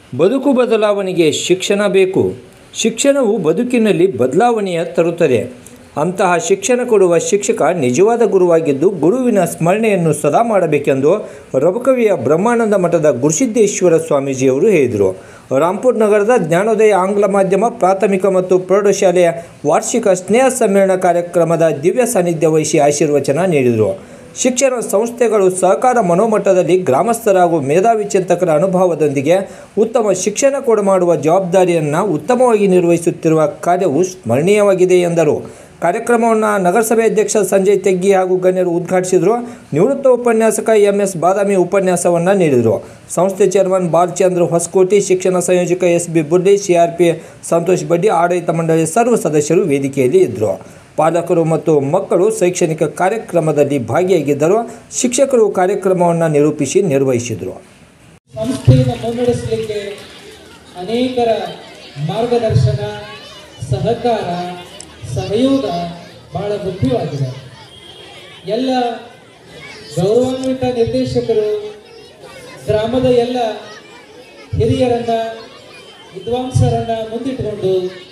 ಬದುಕು ಬದಲಾವಣೆಗೆ ಶಿಕ್ಷಣ ಬೇಕು ಶಿಕ್ಷಣವು ಬದುಕಿನಲ್ಲಿ ಬದಲಾವಣೆಯ ತರುತ್ತದೆ ಅಂತಹ ಶಿಕ್ಷಣ ಕೊಡುವ ಶಿಕ್ಷಕ ನಿಜವಾದ ಗುರುವಾಗಿದ್ದು ಗುರುವಿನ ಸ್ಮರಣೆಯನ್ನು ಸದಾ ಮಾಡಬೇಕೆಂದು ರಬಕವಿಯ ಬ್ರಹ್ಮಾನಂದ ಮಠದ ಗುರುಸಿದ್ದೇಶ್ವರ ಸ್ವಾಮೀಜಿಯವರು ಹೇಳಿದರು ರಾಂಪುರ್ ನಗರದ ಜ್ಞಾನೋದಯ ಆಂಗ್ಲ ಮಾಧ್ಯಮ ಪ್ರಾಥಮಿಕ ಮತ್ತು ಪ್ರೌಢಶಾಲೆಯ ವಾರ್ಷಿಕ ಸ್ನೇಹ ಸಮ್ಮೇಳನ ಕಾರ್ಯಕ್ರಮದ ದಿವ್ಯ ಸಾನ್ನಿಧ್ಯ ವಹಿಸಿ ಆಶೀರ್ವಚನ ನೀಡಿದರು ಶಿಕ್ಷಣ ಸಂಸ್ಥೆಗಳು ಸಹಕಾರ ಮನೋಮಟ್ಟದಲ್ಲಿ ಗ್ರಾಮಸ್ಥರ ಹಾಗೂ ಮೇಧಾವಿ ಚಿಂತಕರ ಅನುಭವದೊಂದಿಗೆ ಉತ್ತಮ ಶಿಕ್ಷಣ ಕೊಡಮಾಡುವ ಜವಾಬ್ದಾರಿಯನ್ನು ಉತ್ತಮವಾಗಿ ನಿರ್ವಹಿಸುತ್ತಿರುವ ಕಾರ್ಯವು ಸ್ಮರಣೀಯವಾಗಿದೆ ಎಂದರು ಕಾರ್ಯಕ್ರಮವನ್ನು ನಗರಸಭೆ ಅಧ್ಯಕ್ಷ ಸಂಜಯ್ ತೆಗ್ಗಿ ಹಾಗೂ ಗಣ್ಯರು ಉದ್ಘಾಟಿಸಿದರು ನಿವೃತ್ತ ಉಪನ್ಯಾಸಕ ಎಂ ಎಸ್ ಬಾದಾಮಿ ಉಪನ್ಯಾಸವನ್ನು ನೀಡಿದರು ಸಂಸ್ಥೆ ಚೇರ್ಮನ್ ಬಾಲಚಂದ್ರ ಹೊಸಕೋಟಿ ಶಿಕ್ಷಣ ಸಂಯೋಜಕ ಎಸ್ ಬಿ ಬುಡ್ಡಿ ಸಿಆರ್ಪಿ ಸಂತೋಷ್ ಬಡ್ಡಿ ಆಡಳಿತ ಮಂಡಳಿ ಸರ್ವ ಸದಸ್ಯರು ವೇದಿಕೆಯಲ್ಲಿ ಇದ್ದರು ಪಾಲಕರು ಮತ್ತು ಮಕ್ಕಳು ಶೈಕ್ಷಣಿಕ ಕಾರ್ಯಕ್ರಮದಲ್ಲಿ ಭಾಗಿಯಾಗಿದ್ದರು ಶಿಕ್ಷಕರು ಕಾರ್ಯಕ್ರಮವನ್ನು ನಿರೂಪಿಸಿ ನಿರ್ವಹಿಸಿದರು ಸಂಸ್ಥೆಯನ್ನು ಮುನ್ನಡೆಸಲಿಕ್ಕೆ ಅನೇಕರ ಮಾರ್ಗದರ್ಶನ ಸಹಕಾರ ಸಹಯೋಗ ಬಹಳ ಮುಖ್ಯವಾಗಿದೆ ಎಲ್ಲ ಗೌರವಾನ್ವಿತ ನಿರ್ದೇಶಕರು ಗ್ರಾಮದ ಎಲ್ಲ ಹಿರಿಯರನ್ನ ವಿದ್ವಾಂಸರನ್ನ ಮುಂದಿಟ್ಟುಕೊಂಡು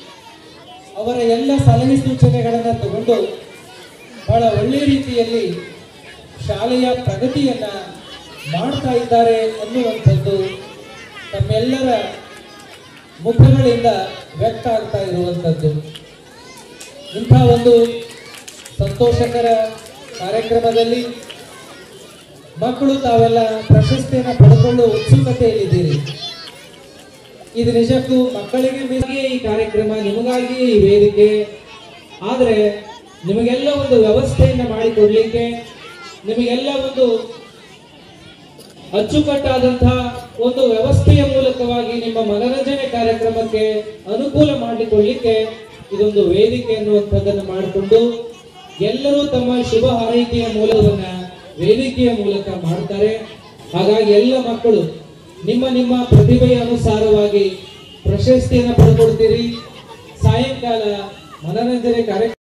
ಅವರ ಎಲ್ಲ ಸಲಹೆ ಸೂಚನೆಗಳನ್ನು ತಗೊಂಡು ಬಹಳ ಒಳ್ಳೆಯ ರೀತಿಯಲ್ಲಿ ಶಾಲೆಯ ಪ್ರಗತಿಯನ್ನ ಮಾಡ್ತಾ ಇದ್ದಾರೆ ಅನ್ನುವಂಥದ್ದು ತಮ್ಮೆಲ್ಲರ ಮುಖಗಳಿಂದ ವ್ಯಕ್ತ ಆಗ್ತಾ ಇರುವಂಥದ್ದು ಇಂಥ ಒಂದು ಸಂತೋಷಕರ ಕಾರ್ಯಕ್ರಮದಲ್ಲಿ ಮಕ್ಕಳು ತಾವೆಲ್ಲ ಪ್ರಶಸ್ತಿಯನ್ನು ಪಡೆದುಕೊಳ್ಳುವ ಉತ್ಸುಕತೆಯಲ್ಲಿದ್ದೀರಿ ಇದು ನಿಜಕ್ಕೂ ಮಕ್ಕಳಿಗೆ ಮೀರಿಯೇ ಈ ಕಾರ್ಯಕ್ರಮ ನಿಮಗಾಗಿಯೇ ಈ ವೇದಿಕೆ ಆದರೆ ನಿಮಗೆಲ್ಲ ಒಂದು ವ್ಯವಸ್ಥೆಯನ್ನು ಮಾಡಿಕೊಡ್ಲಿಕ್ಕೆ ನಿಮಗೆಲ್ಲ ಒಂದು ಅಚ್ಚುಕಟ್ಟಾದಂತಹ ಒಂದು ವ್ಯವಸ್ಥೆಯ ಮೂಲಕವಾಗಿ ನಿಮ್ಮ ಮನರಂಜನೆ ಕಾರ್ಯಕ್ರಮಕ್ಕೆ ಅನುಕೂಲ ಮಾಡಿಕೊಳ್ಳಿಕ್ಕೆ ಇದೊಂದು ವೇದಿಕೆ ಅನ್ನುವಂಥದ್ದನ್ನು ಮಾಡಿಕೊಂಡು ಎಲ್ಲರೂ ತಮ್ಮ ಶುಭ ಹಾರೈಕೆಯ ಮೂಲವನ್ನ ವೇದಿಕೆಯ ಮೂಲಕ ಮಾಡ್ತಾರೆ ಹಾಗಾಗಿ ಎಲ್ಲ ಮಕ್ಕಳು ನಿಮ್ಮ ನಿಮ್ಮ ಪ್ರತಿಭೆಯ ಅನುಸಾರವಾಗಿ ಪ್ರಶಸ್ತಿಯನ್ನು ಪಡ್ಕೊಳ್ತೀರಿ ಸಾಯಂಕಾಲ ಮನರಂಜನೆ ಕಾರ್ಯಕ್ರಮ